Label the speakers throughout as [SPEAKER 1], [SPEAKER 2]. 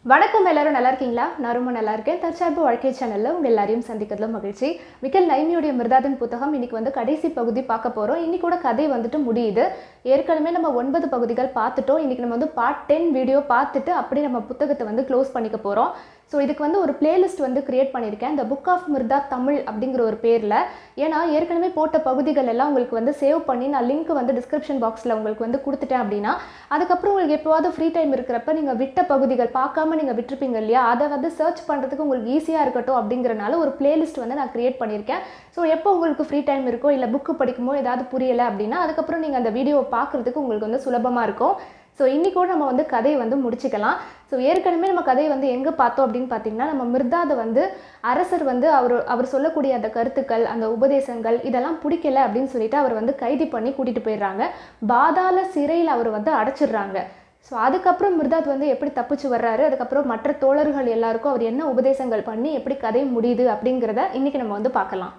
[SPEAKER 1] வணக்கம் எல்லாரும் நல்லா இருக்கீங்களா நான் ரொம்ப நல்லா இருக்கேன் தற்சார்பு வாழ்க்கை சேனலில் உங்கள் எல்லாரையும் சந்திக்கிறதுல மகிழ்ச்சி மிக்கல் நைமியுடைய மிருதாதன் புத்தகம் இன்னைக்கு வந்து கடைசி பகுதி பார்க்க போகிறோம் இன்னைக்கு கூட கதை வந்துட்டு முடியுது ஏற்கனவே நம்ம ஒன்பது பகுதிகள் பார்த்துட்டோம் இன்னைக்கு நம்ம வந்து பார்ட் டென் வீடியோ பார்த்துட்டு அப்படியே நம்ம புத்தகத்தை வந்து க்ளோஸ் பண்ணிக்க போகிறோம் ஸோ இதுக்கு வந்து ஒரு பிளேலிஸ்ட் வந்து கிரியேட் பண்ணியிருக்கேன் இந்த புக் ஆஃப் மிர்தா தமிழ் அப்படிங்கிற ஒரு பேரில் ஏன்னா ஏற்கனவே போட்ட பகுதிகள் எல்லாம் உங்களுக்கு வந்து சேவ் பண்ணி நான் லிங்க் வந்து டிஸ்கிரிப்ஷன் பாக்ஸில் உங்களுக்கு வந்து கொடுத்துட்டேன் அப்படின்னா அதுக்கப்புறம் உங்களுக்கு எப்போவாவது ஃப்ரீ டைம் இருக்கிறப்ப நீங்கள் விட்ட பகுதிகள் பார்க்காம நீங்கள் விட்டுருப்பீங்க இல்லையா அதை வந்து சர்ச் பண்ணுறதுக்கு உங்களுக்கு ஈஸியாக இருக்கட்டும் அப்படிங்கிறனால ஒரு பிளேலிஸ்ட் வந்து நான் கிரியேட் பண்ணியிருக்கேன் ஸோ எப்போ உங்களுக்கு ஃப்ரீ டைம் இருக்கோ இல்லை புக்கு படிக்குமோ ஏதாவது புரியலை அப்படின்னா அதுக்கப்புறம் நீங்கள் அந்த வீடியோவை பார்க்குறதுக்கு உங்களுக்கு வந்து சுலபமாக இருக்கும் ஸோ இன்றைக்கூட நம்ம வந்து கதையை வந்து முடிச்சுக்கலாம் ஸோ ஏற்கனவே நம்ம கதையை வந்து எங்கே பார்த்தோம் அப்படின்னு பார்த்தீங்கன்னா நம்ம மிர்தாதை வந்து அரசர் வந்து அவர் அவர் சொல்லக்கூடிய அந்த கருத்துக்கள் அந்த உபதேசங்கள் இதெல்லாம் பிடிக்கல அப்படின்னு சொல்லிட்டு அவர் வந்து கைது பண்ணி கூட்டிகிட்டு போயிடுறாங்க பாதாள சிறையில் அவர் வந்து அடைச்சிடுறாங்க ஸோ அதுக்கப்புறம் மிர்தாத் வந்து எப்படி தப்பிச்சு வர்றாரு அதுக்கப்புறம் மற்ற தோழர்கள் எல்லாருக்கும் அவர் என்ன உபதேசங்கள் பண்ணி எப்படி கதை முடியுது அப்படிங்கிறத இன்றைக்கி நம்ம வந்து பார்க்கலாம்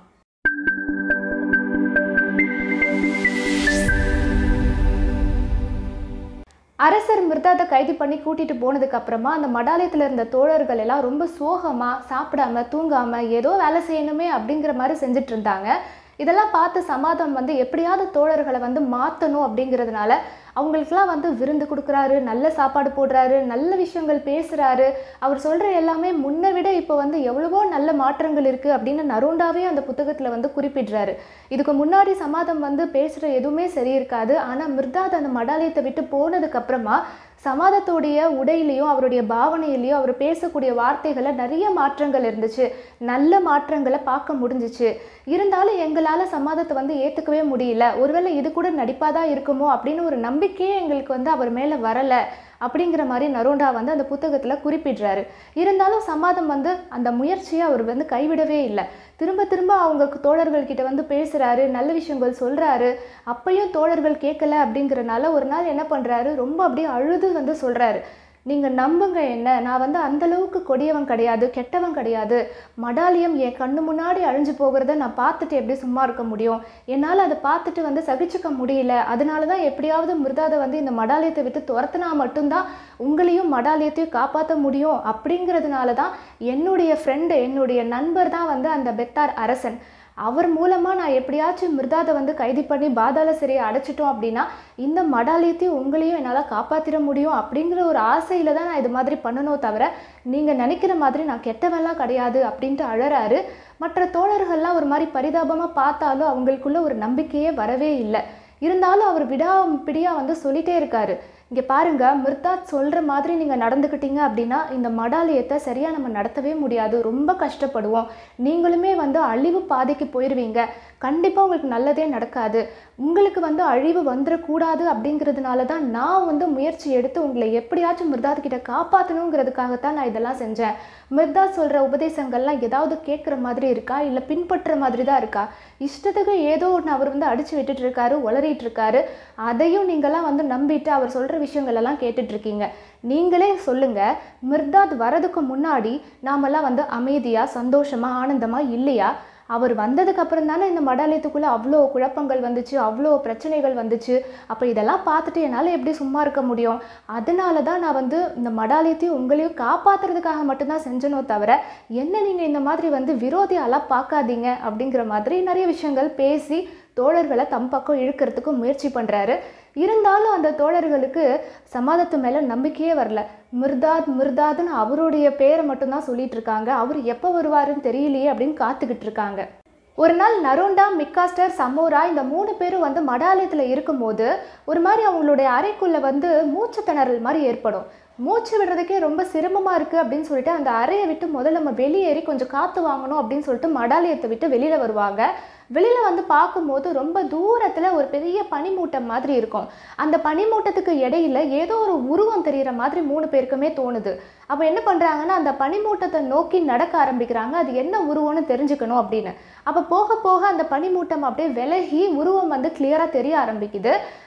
[SPEAKER 1] அரசர் மிர்தாத்தை கைது பண்ணி கூட்டிட்டு போனதுக்கு அப்புறமா அந்த மடாலயத்தில் இருந்த தோழர்கள் எல்லாம் ரொம்ப சோகமா சாப்பிடாம தூங்காம ஏதோ வேலை செய்யணுமே அப்படிங்கிற மாதிரி செஞ்சுட்டு இருந்தாங்க இதெல்லாம் பார்த்து சமாதம் வந்து எப்படியாவது தோழர்களை வந்து மாற்றணும் அப்படிங்கிறதுனால அவங்களுக்கெல்லாம் வந்து விருந்து கொடுக்குறாரு நல்ல சாப்பாடு போடுறாரு நல்ல விஷயங்கள் பேசுகிறாரு அவர் சொல்கிற எல்லாமே முன்னை விட இப்போ வந்து எவ்வளவோ நல்ல மாற்றங்கள் இருக்குது அப்படின்னு நருண்டாவே அந்த புத்தகத்தில் வந்து குறிப்பிடுறாரு இதுக்கு முன்னாடி சமாதம் வந்து பேசுகிற எதுவுமே சரி இருக்காது ஆனால் மிர்தாத் அந்த மடாலயத்தை விட்டு போனதுக்கப்புறமா சமாதத்துடைய உடையிலையும் அவருடைய பாவனையிலையும் அவர் பேசக்கூடிய வார்த்தைகளில் நிறைய மாற்றங்கள் இருந்துச்சு நல்ல மாற்றங்களை பார்க்க முடிஞ்சிச்சு இருந்தாலும் எங்களால் சமாதத்தை வந்து ஏற்றுக்கவே முடியல ஒருவேளை இது கூட நடிப்பாக தான் இருக்குமோ அப்படின்னு ஒரு நம்பிக்கையே எங்களுக்கு வந்து அவர் மேலே வரலை அப்படிங்கிற மாதிரி நரோண்டா வந்து அந்த புத்தகத்தில் குறிப்பிடுறாரு இருந்தாலும் சமாதம் வந்து அந்த முயற்சியை அவர் வந்து கைவிடவே இல்லை திரும்ப திரும்ப அவங்க தோழர்கள் கிட்ட வந்து பேசுகிறாரு நல்ல விஷயங்கள் சொல்கிறாரு அப்பையும் தோழர்கள் கேட்கல அப்படிங்கிறனால ஒரு நாள் என்ன பண்ணுறாரு ரொம்ப அப்படியே அழுது வந்து சொல்கிறாரு நீங்கள் நம்புங்க என்ன நான் வந்து அந்தளவுக்கு கொடியவன் கிடையாது கெட்டவன் கிடையாது மடாலியம் என் கண்ணு முன்னாடி அழிஞ்சு போகிறத நான் பார்த்துட்டு எப்படி சும்மா இருக்க முடியும் என்னால் அதை பார்த்துட்டு வந்து சகிச்சுக்க முடியல அதனால தான் எப்படியாவது மிருதாதை வந்து இந்த மடாலயத்தை விட்டு துரத்துனா மட்டும்தான் உங்களையும் மடாலயத்தையும் காப்பாற்ற முடியும் அப்படிங்கிறதுனால தான் என்னுடைய ஃப்ரெண்டு என்னுடைய நண்பர் தான் வந்து அந்த பெத்தார் அரசன் அவர் மூலமாக நான் எப்படியாச்சும் மிருதாதை வந்து கைது பண்ணி பாதாள சிறையை அடைச்சிட்டோம் அப்படின்னா இந்த மடாலயத்தையும் உங்களையும் என்னால் காப்பாற்றிட முடியும் அப்படிங்கிற ஒரு ஆசையில் தான் நான் இது மாதிரி பண்ணணும் தவிர நீங்கள் நினைக்கிற மாதிரி நான் கெட்டவெல்லாம் கிடையாது அப்படின்ட்டு அழறாரு மற்ற தோழர்கள்லாம் ஒரு மாதிரி பரிதாபமாக பார்த்தாலும் அவங்களுக்குள்ள ஒரு நம்பிக்கையே வரவே இல்லை இருந்தாலும் அவர் விடாப்பிடியாக வந்து சொல்லிட்டே இருக்காரு இங்கே பாருங்க மிர்தாத் சொல்கிற மாதிரி நீங்கள் நடந்துக்கிட்டீங்க அப்படின்னா இந்த மடாலயத்தை சரியாக நம்ம நடத்தவே முடியாது ரொம்ப கஷ்டப்படுவோம் நீங்களுமே வந்து அழிவு பாதைக்கு போயிடுவீங்க கண்டிப்பாக உங்களுக்கு நல்லதே நடக்காது உங்களுக்கு வந்து அழிவு வந்துடக்கூடாது அப்படிங்கிறதுனால தான் நான் வந்து முயற்சி எடுத்து உங்களை எப்படியாச்சும் மிர்தாத் கிட்ட காப்பாற்றணுங்கிறதுக்காகத்தான் நான் இதெல்லாம் செஞ்சேன் மிர்தாத் சொல்கிற உபதேசங்கள்லாம் ஏதாவது கேட்குற மாதிரி இருக்கா இல்லை பின்பற்ற மாதிரி தான் இருக்கா இஷ்டத்துக்கு ஏதோ ஒன்று அவர் வந்து அடித்து விட்டுட்டு இருக்காரு உளறிட்டு இருக்காரு அதையும் நீங்களாம் வந்து நம்பிட்டு அவர் சொல்கிற விஷயங்கள் எல்லாம் கேட்டுட்டு இருக்கீங்க நீங்களே சொல்லுங்க மிர்தாத் வரதுக்கு முன்னாடி நாமெல்லாம் வந்து அமைதியாக சந்தோஷமாக ஆனந்தமாக இல்லையா அவர் வந்ததுக்கு அப்புறம் தானே இந்த மடாலயத்துக்குள்ளே அவ்வளோ குழப்பங்கள் வந்துச்சு அவ்வளோ பிரச்சனைகள் வந்துச்சு அப்போ இதெல்லாம் பார்த்துட்டு என்னால் எப்படி சும்மா இருக்க முடியும் அதனால தான் நான் வந்து இந்த மடாலயத்தையும் உங்களையும் காப்பாற்றுறதுக்காக மட்டும்தான் செஞ்சனோ தவிர என்ன நீங்கள் இந்த மாதிரி வந்து விரோதியாலாம் பார்க்காதீங்க அப்படிங்கிற மாதிரி நிறைய விஷயங்கள் பேசி தோழர்களை தம் பக்கம் இழுக்கிறதுக்கு முயற்சி பண்ணுறாரு இருந்தாலும் அந்த தோழர்களுக்கு சமாதத்து மேலே நம்பிக்கையே வரல மிர்தாத் மிர்தாத்னு அவருடைய பேரை மட்டும்தான் சொல்லிட்டு இருக்காங்க அவர் எப்போ வருவாருன்னு தெரியலையே அப்படின்னு காத்துக்கிட்டு இருக்காங்க ஒரு நாள் நரோண்டா மிக்காஸ்டர் சமோரா இந்த மூணு பேரும் வந்து மடாலயத்தில் இருக்கும்போது ஒரு மாதிரி அவங்களுடைய அறைக்குள்ளே வந்து மூச்சு திணறல் மாதிரி ஏற்படும் மூச்சு விடுறதுக்கே ரொம்ப சிரமமாக இருக்குது அப்படின்னு சொல்லிட்டு அந்த அறையை விட்டு முதல்ல நம்ம வெளியேறி கொஞ்சம் காற்று வாங்கணும் அப்படின்னு சொல்லிட்டு மடாலயத்தை விட்டு வெளியில் வருவாங்க வெளியில் வந்து பார்க்கும்போது ரொம்ப தூரத்தில் ஒரு பெரிய பனிமூட்டம் மாதிரி இருக்கும் அந்த பனிமூட்டத்துக்கு இடையில ஏதோ ஒரு உருவம் தெரிகிற மாதிரி மூணு பேருக்குமே தோணுது அப்போ என்ன பண்ணுறாங்கன்னா அந்த பனிமூட்டத்தை நோக்கி நடக்க ஆரம்பிக்கிறாங்க அது என்ன உருவம்னு தெரிஞ்சுக்கணும் அப்படின்னு அப்போ போக போக அந்த பனிமூட்டம் அப்படியே விலகி உருவம் வந்து கிளியராக தெரிய ஆரம்பிக்குது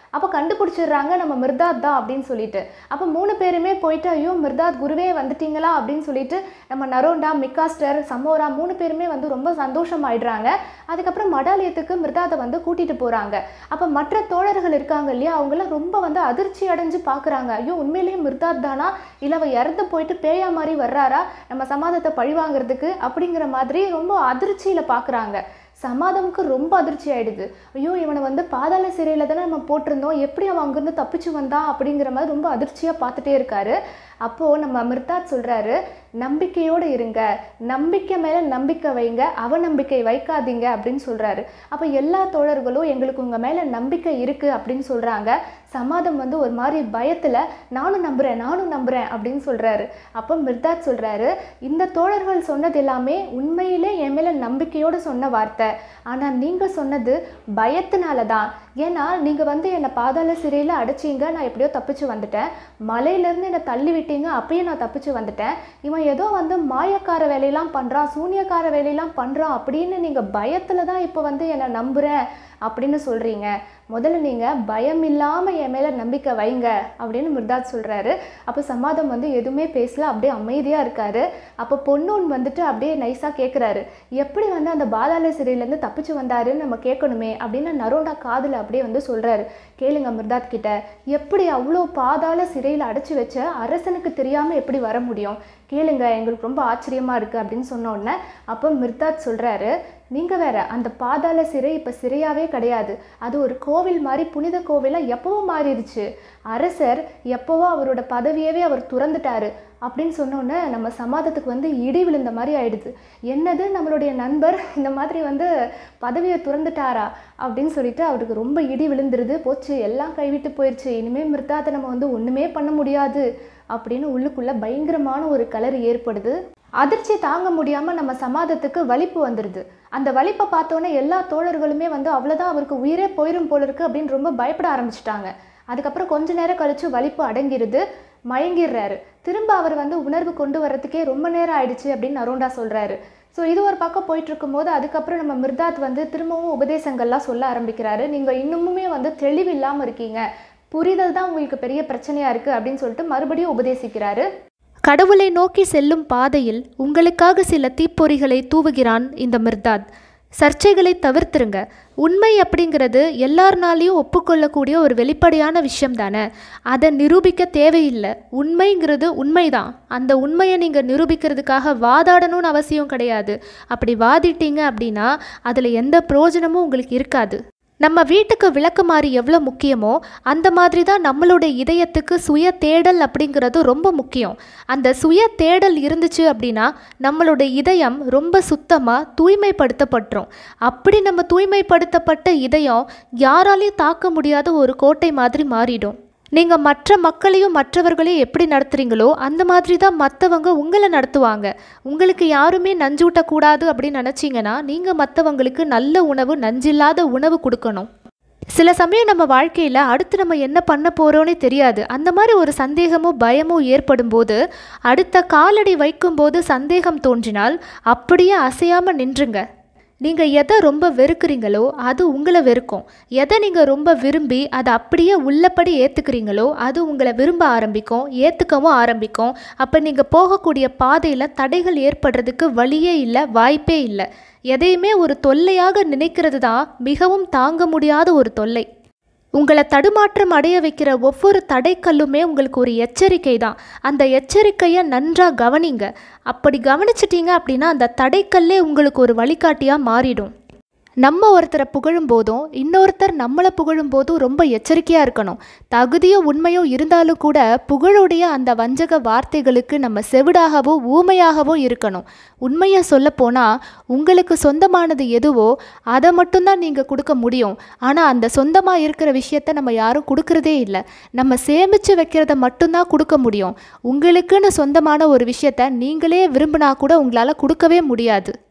[SPEAKER 1] அப்போ கண்டுபிடிச்சிடுறாங்க நம்ம மிர்தாத் தான் அப்படின்னு சொல்லிட்டு அப்போ மூணு பேருமே போயிட்டு ஐயோ மிர்தாத் குருவே வந்துட்டீங்களா அப்படின்னு சொல்லிட்டு நம்ம நரோண்டா மிக்காஸ்டர் சமோரா மூணு பேருமே வந்து ரொம்ப சந்தோஷம் ஆயிடுறாங்க அதுக்கப்புறம் மடாலயத்துக்கு மிர்தாத்தை வந்து கூட்டிட்டு போறாங்க அப்போ மற்ற தோழர்கள் இருக்காங்க இல்லையா அவங்களாம் ரொம்ப வந்து அதிர்ச்சி அடைஞ்சு பார்க்குறாங்க ஐயோ உண்மையிலேயே மிர்தாத் தானா இல்லை அவ இறந்து போயிட்டு பேயா மாதிரி வர்றாரா நம்ம சமாதத்தை பழிவாங்கிறதுக்கு அப்படிங்கிற மாதிரி ரொம்ப அதிர்ச்சியில் பார்க்குறாங்க சமாதமுக்கு ரொம்ப அதிர்ச்சி ஆயிடுது ஐயோ இவனை வந்து பாதாள சிறையில் தானே நம்ம போட்டிருந்தோம் எப்படி அவன் அங்கேருந்து தப்பிச்சு வந்தான் அப்படிங்கிற மாதிரி ரொம்ப அதிர்ச்சியாக பார்த்துட்டே இருக்காரு அப்போது நம்ம மிர்தாத் சொல்கிறாரு நம்பிக்கையோடு இருங்க நம்பிக்கை மேலே நம்பிக்கை வைங்க அவநம்பிக்கை வைக்காதீங்க அப்படின்னு சொல்கிறாரு அப்போ எல்லா தோழர்களும் எங்களுக்கு உங்கள் மேலே நம்பிக்கை இருக்குது அப்படின்னு சொல்கிறாங்க சமாதம் வந்து ஒரு மாதிரி பயத்தில் நானும் நம்புகிறேன் நானும் நம்புகிறேன் அப்படின்னு சொல்கிறாரு அப்போ மிர்தாத் சொல்கிறாரு இந்த தோழர்கள் சொன்னது எல்லாமே உண்மையிலே என் மேலே நம்பிக்கையோடு சொன்ன வார்த்தை ஆனால் நீங்கள் சொன்னது பயத்தினால தான் ஏன்னா நீங்கள் வந்து என்னை பாதாள சிறையில் அடைச்சிங்க நான் எப்படியோ தப்பிச்சு வந்துட்டேன் மலையிலேருந்து என்னை தள்ளி விட்டீங்க அப்பயும் நான் தப்பிச்சு வந்துட்டேன் இவன் ஏதோ வந்து மாயக்கார வேலையெல்லாம் பண்ணுறான் சூனியக்கார வேலையெல்லாம் பண்ணுறான் அப்படின்னு நீங்கள் பயத்தில் தான் இப்போ வந்து என்னை நம்புகிறேன் அப்படின்னு சொல்கிறீங்க முதல்ல நீங்கள் பயம் இல்லாமல் என் மேலே நம்பிக்கை வைங்க அப்படின்னு மிர்தாத் சொல்கிறாரு அப்போ சமாதம் வந்து எதுவுமே பேசல அப்படியே அமைதியாக இருக்காரு அப்போ பொன்னூன் வந்துட்டு அப்படியே நைஸாக கேட்குறாரு எப்படி வந்து அந்த பாதாள சிறையிலேருந்து தப்பிச்சு வந்தாருன்னு நம்ம கேட்கணுமே அப்படின்னு நரோண்டா காதில் அப்படியே வந்து சொல்கிறாரு கேளுங்க மிர்தாத் கிட்ட எப்படி அவ்வளோ பாதாள சிறையில் அடைச்சி வச்ச அரசனுக்கு தெரியாமல் எப்படி வர முடியும் கேளுங்க எங்களுக்கு ரொம்ப ஆச்சரியமாக இருக்குது அப்படின்னு சொன்ன உடனே அப்போ மிர்தாத் சொல்கிறாரு நீங்கள் வேற அந்த பாதாள சிறை இப்போ சிறையாவே கிடையாது அது ஒரு கோவில் மாதிரி புனித கோவிலாக எப்பவோ மாறிடுச்சு அரசர் எப்போவோ அவரோட பதவியவே அவர் துறந்துட்டாரு அப்படின்னு சொன்னோன்னே நம்ம சமாதத்துக்கு வந்து இடி விழுந்த மாதிரி ஆயிடுது என்னது நம்மளுடைய நண்பர் இந்த மாதிரி வந்து பதவியை துறந்துட்டாரா அப்படின்னு சொல்லிட்டு அவருக்கு ரொம்ப இடி விழுந்துருது போச்சு எல்லாம் கைவிட்டு போயிடுச்சு இனிமேல் மிர்தாத்தை நம்ம வந்து ஒன்றுமே பண்ண முடியாது அப்படின்னு உள்ளுக்குள்ளே பயங்கரமான ஒரு கலர் ஏற்படுது அதிர்ச்சி தாங்க முடியாமல் நம்ம சமாதத்துக்கு வலிப்பு வந்துடுது அந்த வலிப்பை பார்த்தோன்னே எல்லா தோழர்களுமே வந்து அவ்வளோதான் அவருக்கு உயிரே போயிடும் போல இருக்கு அப்படின்னு ரொம்ப பயப்பட ஆரம்பிச்சிட்டாங்க அதுக்கப்புறம் கொஞ்ச நேரம் கழிச்சு வலிப்பு அடங்கிருது மயங்கிடுறாரு திரும்ப அவர் வந்து உணர்வு கொண்டு வர்றதுக்கே ரொம்ப நேரம் ஆயிடுச்சு அப்படின்னு அருண்டா சொல்கிறாரு ஸோ இது ஒரு பக்கம் போயிட்டு இருக்கும்போது அதுக்கப்புறம் நம்ம மிர்தாத் வந்து திரும்பவும் உபதேசங்கள்லாம் சொல்ல ஆரம்பிக்கிறாரு நீங்கள் இன்னுமுமே வந்து தெளிவு இல்லாமல் இருக்கீங்க புரிதல் தான் உங்களுக்கு பெரிய பிரச்சனையாக இருக்குது அப்படின்னு சொல்லிட்டு மறுபடியும் உபதேசிக்கிறாரு
[SPEAKER 2] கடவுளை நோக்கி செல்லும் பாதையில் உங்களுக்காக சில தீப்பொறிகளை தூவுகிறான் இந்த மிர்தாத் சர்ச்சைகளை தவிர்த்துருங்க உண்மை அப்படிங்கிறது எல்லாருனாலையும் ஒப்புக்கொள்ளக்கூடிய ஒரு வெளிப்படையான விஷயம் தானே அதை நிரூபிக்க தேவையில்லை உண்மைங்கிறது உண்மைதான் அந்த உண்மையை நீங்கள் நிரூபிக்கிறதுக்காக வாதாடணும்னு அவசியம் கிடையாது அப்படி வாதிட்டீங்க அப்படின்னா அதில் எந்த பிரயோஜனமும் உங்களுக்கு இருக்காது நம்ம வீட்டுக்கு விளக்குமாறு எவ்வளோ முக்கியமோ அந்த மாதிரி தான் நம்மளுடைய இதயத்துக்கு சுய தேடல் அப்படிங்கிறது ரொம்ப முக்கியம் அந்த சுய தேடல் இருந்துச்சு அப்படின்னா நம்மளுடைய இதயம் ரொம்ப சுத்தமாக தூய்மைப்படுத்தப்பட்டுரும் அப்படி நம்ம தூய்மைப்படுத்தப்பட்ட இதயம் யாராலையும் தாக்க முடியாத ஒரு கோட்டை மாதிரி மாறிடும் நீங்கள் மற்ற மக்களையும் மற்றவர்களையும் எப்படி நடத்துகிறீங்களோ அந்த மாதிரி தான் மற்றவங்க உங்களை நடத்துவாங்க உங்களுக்கு யாருமே நஞ்சூட்டக்கூடாது அப்படின்னு நினச்சிங்கன்னா நீங்கள் மற்றவங்களுக்கு நல்ல உணவு நஞ்சில்லாத உணவு கொடுக்கணும் சில சமயம் நம்ம வாழ்க்கையில் அடுத்து நம்ம என்ன பண்ண போகிறோன்னே தெரியாது அந்த மாதிரி ஒரு சந்தேகமோ பயமோ ஏற்படும் போது அடுத்த காலடி வைக்கும்போது சந்தேகம் தோன்றினால் அப்படியே அசையாமல் நின்றுங்க நீங்கள் எதை ரொம்ப வெறுக்கிறீங்களோ அது உங்களை வெறுக்கும் எதை நீங்கள் ரொம்ப விரும்பி அதை அப்படியே உள்ளபடி ஏற்றுக்கிறீங்களோ அது உங்களை விரும்ப ஆரம்பிக்கும் ஏற்றுக்கவும் ஆரம்பிக்கும் அப்போ நீங்கள் போகக்கூடிய பாதையில் தடைகள் ஏற்படுறதுக்கு வழியே இல்லை வாய்ப்பே இல்லை எதையுமே ஒரு தொல்லையாக நினைக்கிறது தான் மிகவும் தாங்க முடியாத ஒரு தொல்லை உங்களை தடுமாற்றம் அடைய வைக்கிற ஒவ்வொரு தடைக்கல்லுமே உங்களுக்கு ஒரு எச்சரிக்கை தான் அந்த எச்சரிக்கையை நன்றாக கவனிங்க அப்படி கவனிச்சிட்டீங்க அப்படின்னா அந்த தடைக்கல்லே உங்களுக்கு ஒரு வழிகாட்டியாக மாறிடும் நம்ம ஒருத்தரை புகழும் போதும் இன்னொருத்தர் நம்மளை புகழும் போதும் ரொம்ப எச்சரிக்கையாக இருக்கணும் தகுதியோ உண்மையோ இருந்தாலும் கூட புகழுடைய அந்த வஞ்சக வார்த்தைகளுக்கு நம்ம செவிடாகவோ ஊமையாகவோ இருக்கணும் உண்மையை சொல்லப்போனால் உங்களுக்கு சொந்தமானது எதுவோ அதை மட்டும்தான் நீங்கள் கொடுக்க முடியும் ஆனால் அந்த சொந்தமாக இருக்கிற விஷயத்த நம்ம யாரும் கொடுக்கறதே இல்லை நம்ம சேமித்து வைக்கிறத மட்டும்தான் கொடுக்க முடியும் உங்களுக்குன்னு சொந்தமான ஒரு விஷயத்த நீங்களே விரும்பினா கூட உங்களால் கொடுக்கவே முடியாது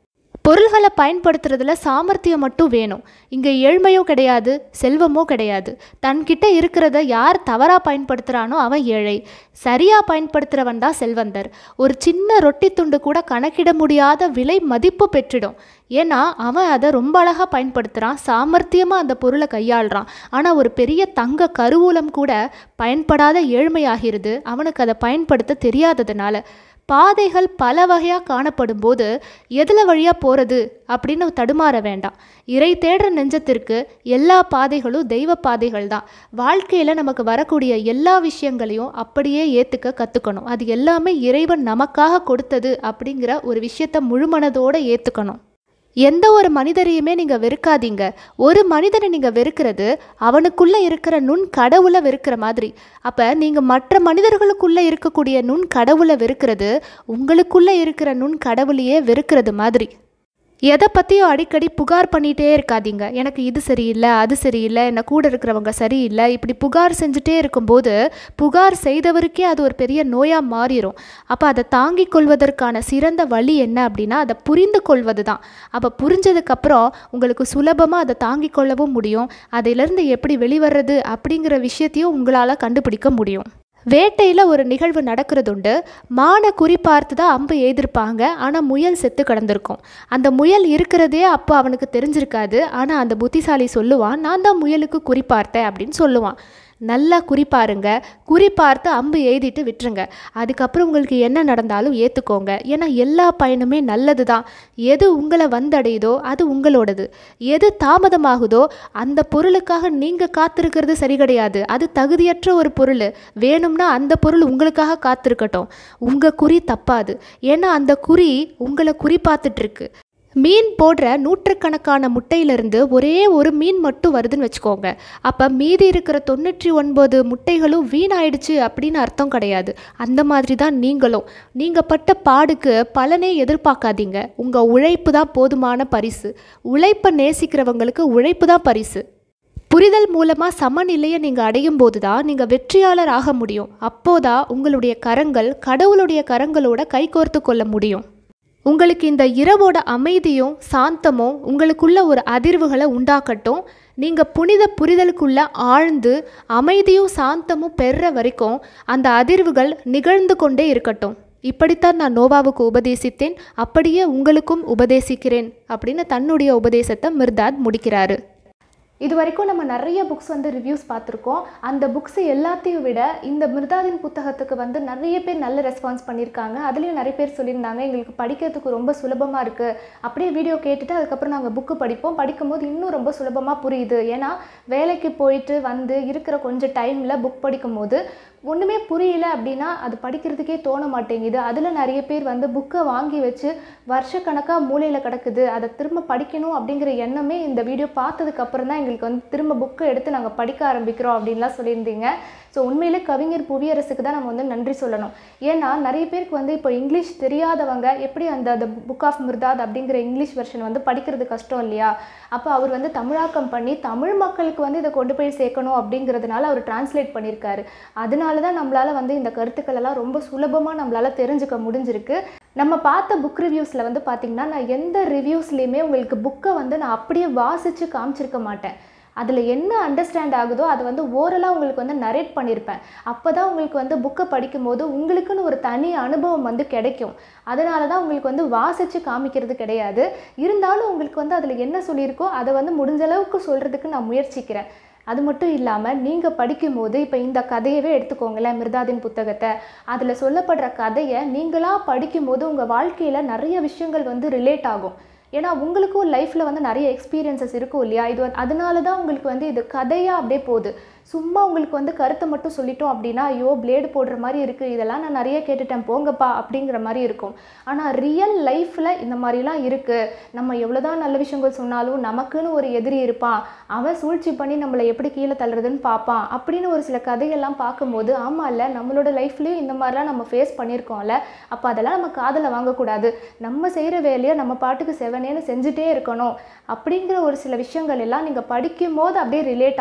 [SPEAKER 2] பொருள்களை பயன்படுத்துறதுல சாமர்த்தியம் மட்டும் வேணும் இங்கே ஏழ்மையும் கிடையாது செல்வமோ கிடையாது தன்கிட்ட இருக்கிறத யார் தவறாக பயன்படுத்துகிறானோ அவன் ஏழை சரியாக பயன்படுத்துகிறவன் தான் செல்வந்தர் ஒரு சின்ன ரொட்டி துண்டு கூட கணக்கிட முடியாத விலை மதிப்பு பெற்றிடும் ஏன்னா அவன் அதை ரொம்ப அழகாக பயன்படுத்துகிறான் சாமர்த்தியமாக அந்த பொருளை கையாளுறான் ஆனால் ஒரு பெரிய தங்க கருவூலம் கூட பயன்படாத ஏழ்மையாகிறது அவனுக்கு அதை பயன்படுத்த தெரியாததுனால பாதைகள் பல வகையாக காணப்படும் போது எதில் வழியாக போகிறது அப்படின்னு தடுமாற வேண்டாம் இறை தேடுற நெஞ்சத்திற்கு எல்லா பாதைகளும் தெய்வ பாதைகள் தான் வாழ்க்கையில் நமக்கு வரக்கூடிய எல்லா விஷயங்களையும் அப்படியே ஏற்றுக்க கற்றுக்கணும் அது எல்லாமே இறைவன் நமக்காக கொடுத்தது அப்படிங்கிற ஒரு விஷயத்தை முழுமனதோடு ஏற்றுக்கணும் எந்த ஒரு மனிதரையுமே நீங்கள் வெறுக்காதீங்க ஒரு மனிதனை நீங்கள் வெறுக்கிறது அவனுக்குள்ளே இருக்கிற நுண் கடவுளை வெறுக்கிற மாதிரி அப்போ நீங்கள் மற்ற மனிதர்களுக்குள்ளே இருக்கக்கூடிய நுண் கடவுளை வெறுக்கிறது உங்களுக்குள்ளே இருக்கிற நுண் கடவுளையே வெறுக்கிறது மாதிரி எதை பற்றியும் அடிக்கடி புகார் பண்ணிகிட்டே இருக்காதீங்க எனக்கு இது சரியில்லை அது சரியில்லை என்னை கூட இருக்கிறவங்க சரியில்லை இப்படி புகார் செஞ்சுட்டே இருக்கும்போது புகார் செய்தவருக்கே அது ஒரு பெரிய நோயாக மாறிடும் அப்போ அதை தாங்கிக் கொள்வதற்கான சிறந்த வழி என்ன அப்படின்னா அதை புரிந்து கொள்வது தான் அப்போ புரிஞ்சதுக்கப்புறம் உங்களுக்கு சுலபமாக அதை தாங்கிக் கொள்ளவும் முடியும் அதிலிருந்து எப்படி வெளிவர்றது அப்படிங்கிற விஷயத்தையும் உங்களால் கண்டுபிடிக்க முடியும் வேட்டையில் ஒரு நிகழ்வு நடக்கிறதுண்டு மானை குறி பார்த்து தான் அம்பு எய்திருப்பாங்க ஆனால் முயல் செத்து கிடந்திருக்கும் அந்த முயல் இருக்கிறதே அப்போ அவனுக்கு தெரிஞ்சிருக்காது ஆனால் அந்த புத்திசாலி சொல்லுவான் நான் தான் முயலுக்கு குறி பார்த்தேன் அப்படின்னு சொல்லுவான் நல்லா குறி பாருங்க குறி பார்த்து அம்பு எய்திட்டு விட்டுருங்க அதுக்கப்புறம் உங்களுக்கு என்ன நடந்தாலும் ஏற்றுக்கோங்க ஏன்னா எல்லா பயனுமே நல்லது தான் எது உங்களை வந்தடையுதோ அது உங்களோடது எது தாமதமாகுதோ அந்த பொருளுக்காக நீங்கள் காத்திருக்கிறது சரி கிடையாது அது தகுதியற்ற ஒரு பொருள் வேணும்னா அந்த பொருள் உங்களுக்காக காத்திருக்கட்டும் உங்கள் குறி தப்பாது ஏன்னா அந்த குறி உங்களை குறி பார்த்துட்ருக்கு மீன் போடுற நூற்றுக்கணக்கான முட்டையிலிருந்து ஒரே ஒரு மீன் மட்டும் வருதுன்னு வச்சுக்கோங்க அப்போ மீதி இருக்கிற தொண்ணூற்றி ஒன்பது முட்டைகளும் வீணாயிடுச்சு அப்படின்னு அர்த்தம் கிடையாது அந்த மாதிரி தான் நீங்களும் நீங்கள் பட்ட பாடுக்கு பலனே எதிர்பார்க்காதீங்க உங்கள் உழைப்பு தான் போதுமான பரிசு உழைப்பை நேசிக்கிறவங்களுக்கு உழைப்பு தான் பரிசு புரிதல் மூலமாக சமநிலையை நீங்கள் அடையும் போது தான் நீங்கள் வெற்றியாளர் ஆக முடியும் அப்போதான் உங்களுடைய கரங்கள் கடவுளுடைய கரங்களோட கைகோர்த்து கொள்ள முடியும் உங்களுக்கு இந்த இரவோட அமைதியும் சாந்தமும் உங்களுக்குள்ள ஒரு அதிர்வுகளை உண்டாக்கட்டும் நீங்கள் புனித புரிதலுக்குள்ள ஆழ்ந்து அமைதியும் சாந்தமும் பெறுற வரைக்கும் அந்த அதிர்வுகள் நிகழ்ந்து கொண்டே இருக்கட்டும் இப்படித்தான் நான் நோவாவுக்கு உபதேசித்தேன் அப்படியே உங்களுக்கும் உபதேசிக்கிறேன் அப்படின்னு தன்னுடைய உபதேசத்தை மிர்தாத் முடிக்கிறாரு
[SPEAKER 1] இது வரைக்கும் நம்ம நிறைய புக்ஸ் வந்து ரிவ்யூஸ் பார்த்துருக்கோம் அந்த புக்ஸ் எல்லாத்தையும் விட இந்த மிர்தாதின் புத்தகத்துக்கு வந்து நிறைய பேர் நல்ல ரெஸ்பான்ஸ் பண்ணியிருக்காங்க அதுலேயும் நிறைய பேர் சொல்லியிருந்தாங்க எங்களுக்கு படிக்கிறதுக்கு ரொம்ப சுலபமாக இருக்குது அப்படியே வீடியோ கேட்டுட்டு அதுக்கப்புறம் நாங்கள் புக்கு படிப்போம் படிக்கும்போது இன்னும் ரொம்ப சுலபமாக புரியுது ஏன்னா வேலைக்கு போயிட்டு வந்து இருக்கிற கொஞ்சம் டைமில் புக் படிக்கும்போது ஒன்றுமே புரியல அப்படின்னா அது படிக்கிறதுக்கே தோண மாட்டேங்குது அதில் நிறைய பேர் வந்து புக்கை வாங்கி வச்சு வருஷக்கணக்காக மூலையில் கிடக்குது அதை திரும்ப படிக்கணும் அப்படிங்கிற எண்ணமே இந்த வீடியோ பார்த்ததுக்கு அப்புறம் தான் எங்களுக்கு வந்து திரும்ப புக்கை எடுத்து நாங்கள் படிக்க ஆரம்பிக்கிறோம் அப்படின்லாம் சொல்லியிருந்தீங்க ஸோ உண்மையிலே கவிஞர் புவியரசுக்கு தான் நம்ம வந்து நன்றி சொல்லணும் ஏன்னா நிறைய பேருக்கு வந்து இப்போ இங்கிலீஷ் தெரியாதவங்க எப்படி அந்த அந்த புக் ஆஃப் மிர்தாத் அப்படிங்கிற இங்கிலீஷ் வெர்ஷன் வந்து படிக்கிறது கஷ்டம் இல்லையா அப்போ அவர் வந்து தமிழாக்கம் பண்ணி தமிழ் மக்களுக்கு வந்து இதை கொண்டு போய் சேர்க்கணும் அப்படிங்கிறதுனால அவர் டிரான்ஸ்லேட் பண்ணியிருக்காரு அதனால தான் நம்மளால் வந்து இந்த கருத்துக்கள் எல்லாம் ரொம்ப சுலபமாக நம்மளால் தெரிஞ்சுக்க முடிஞ்சிருக்கு நம்ம பார்த்த புக் ரிவ்யூஸில் வந்து பார்த்திங்கன்னா நான் எந்த ரிவ்யூஸ்லேயுமே உங்களுக்கு புக்கை வந்து நான் அப்படியே வாசித்து காமிச்சிருக்க மாட்டேன் அதில் என்ன அண்டர்ஸ்டாண்ட் ஆகுதோ அதை வந்து ஓரலாக உங்களுக்கு வந்து நரேட் பண்ணியிருப்பேன் அப்போ தான் உங்களுக்கு வந்து புக்கை படிக்கும்போது உங்களுக்குன்னு ஒரு தனி அனுபவம் வந்து கிடைக்கும் அதனால தான் உங்களுக்கு வந்து வாசித்து காமிக்கிறது கிடையாது இருந்தாலும் உங்களுக்கு வந்து அதில் என்ன சொல்லியிருக்கோ அதை வந்து முடிஞ்ச அளவுக்கு சொல்கிறதுக்கு நான் முயற்சிக்கிறேன் அது மட்டும் இல்லாமல் நீங்கள் படிக்கும்போது இப்போ இந்த கதையவே எடுத்துக்கோங்களேன் மிர்தாதின் புத்தகத்தை அதில் சொல்லப்படுற கதையை நீங்களாக படிக்கும்போது உங்கள் வாழ்க்கையில் நிறைய விஷயங்கள் வந்து ரிலேட் ஆகும் ஏன்னா உங்களுக்கும் லைஃப்பில் வந்து நிறைய எக்ஸ்பீரியன்சஸ் இருக்கும் இல்லையா இது வந்து அதனால தான் உங்களுக்கு வந்து இது கதையாக அப்படியே போகுது சும்மா உங்களுக்கு வந்து கருத்தை மட்டும் சொல்லிட்டோம் அப்படின்னா ஐயோ பிளேடு போடுற மாதிரி இருக்குது இதெல்லாம் நான் நிறைய கேட்டுட்டேன் போங்கப்பா அப்படிங்கிற மாதிரி இருக்கும் ஆனால் ரியல் லைஃப்பில் இந்த மாதிரிலாம் இருக்குது நம்ம எவ்வளோதான் நல்ல விஷயங்கள் சொன்னாலும் நமக்குன்னு ஒரு எதிரி இருப்பான் அவன் சூழ்ச்சி பண்ணி நம்மளை எப்படி கீழே தள்ளுறதுன்னு பார்ப்பான் அப்படின்னு ஒரு சில கதைகள்லாம் பார்க்கும்போது ஆமாம் இல்லை நம்மளோட லைஃப்லேயும் இந்த மாதிரிலாம் நம்ம ஃபேஸ் பண்ணியிருக்கோம்ல அப்போ அதெல்லாம் நம்ம காதில் வாங்கக்கூடாது நம்ம செய்கிற வேலையை நம்ம பாட்டுக்கு செவனேன்னு செஞ்சுட்டே இருக்கணும் அப்படிங்கிற ஒரு சில விஷயங்கள் எல்லாம் நீங்கள் படிக்கும்போது அப்படியே ரிலேட் ஆகும்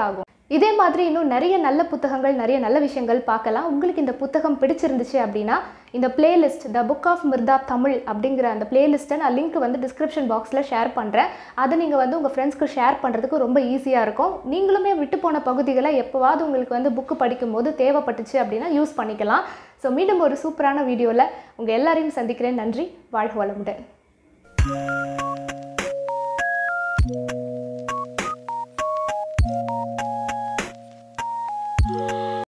[SPEAKER 1] இதே மாதிரி இன்னும் நிறைய நல்ல புத்தகங்கள் நிறைய நல்ல விஷயங்கள் பார்க்கலாம் உங்களுக்கு இந்த புத்தகம் பிடிச்சிருந்துச்சு அப்படின்னா இந்த playlist the book of Mirtha Tamil அப்படிங்கிற அந்த பிளேலிஸ்ட்டை நான் லிங்க் வந்து டிஸ்கிரிப்ஷன் பாக்ஸில் ஷேர் பண்ணுறேன் அதை நீங்கள் வந்து உங்கள் ஃப்ரெண்ட்ஸ்க்கு ஷேர் பண்ணுறதுக்கு ரொம்ப ஈஸியாக இருக்கும் நீங்களுமே விட்டு போன பகுதிகளை எப்போவாவது உங்களுக்கு வந்து புக்கு படிக்கும்போது தேவைப்பட்டுச்சு அப்படின்னா யூஸ் பண்ணிக்கலாம் ஸோ மீண்டும் ஒரு சூப்பரான வீடியோவில் உங்கள் எல்லாரையும் சந்திக்கிறேன் நன்றி வாழ்க வளமுடன்